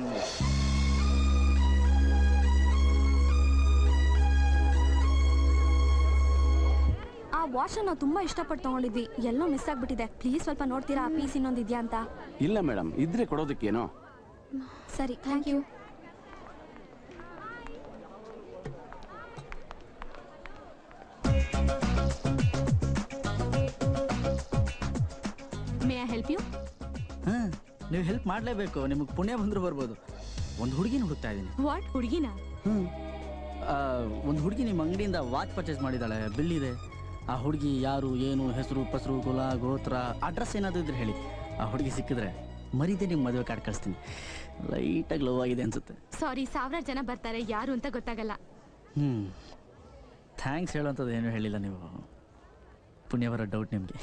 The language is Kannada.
ಆ ವಾಚ್ ನಾವು ತುಂಬಾ ಇಷ್ಟಪಟ್ಟು ತಗೊಂಡಿದ್ವಿ ಎಲ್ಲೋ ಮಿಸ್ ಆಗ್ಬಿಟ್ಟಿದೆ ಪ್ಲೀಸ್ ಸ್ವಲ್ಪ ನೋಡ್ತೀರಾ ಆ ಪೀಸ್ ಇನ್ನೊಂದು ಇದೆಯಾ ಅಂತ ಇಲ್ಲ ಮೇಡಮ್ ಇದ್ರೆ ಕೊಡೋದಕ್ಕೇನೋ ಸರಿ thank you may I help you ಹಾಂ ನೀವು ಹೆಲ್ಪ್ ಮಾಡಲೇಬೇಕು ನಿಮಗೆ ಪುಣ್ಯ ಬಂದರೂ ಬರ್ಬೋದು ಒಂದು ಹುಡುಗಿನ ಹುಡುಕ್ತಾ ಇದ್ದೀನಿ ವಾಟ್ ಹುಡುಗಿನ ಹ್ಞೂ ಒಂದು ಹುಡುಗಿ ನಿಮ್ಮ ಅಂಗಡಿಯಿಂದ ವಾಚ್ ಪರ್ಚೇಸ್ ಮಾಡಿದ್ದಾಳೆ ಬಿಲ್ ಇದೆ ಆ ಹುಡುಗಿ ಯಾರು ಏನು ಹೆಸರು ಪಸರು ಕುಲ ಗೋತ್ರ ಅಡ್ರೆಸ್ ಏನಾದರೂ ಇದ್ರೆ ಹೇಳಿ ಆ ಹುಡುಗಿ ಸಿಕ್ಕಿದ್ರೆ ಮರೀದೆ ನಿಮ್ಮ ಮದುವೆ ಕಾರ್ಡ್ ಕಳಿಸ್ತೀನಿ ಲೈಟಾಗಿ ಲವ್ ಆಗಿದೆ ಅನ್ಸುತ್ತೆ ಸಾರಿ ಸಾವಿರಾರು ಜನ ಬರ್ತಾರೆ ಯಾರು ಅಂತ ಗೊತ್ತಾಗಲ್ಲ ಹ್ಞೂ ಥ್ಯಾಂಕ್ಸ್ ಹೇಳೋಂಥದ್ದು ಏನೂ ಹೇಳಿಲ್ಲ ನೀವು ಪುಣ್ಯವರ ಡೌಟ್ ನಿಮಗೆ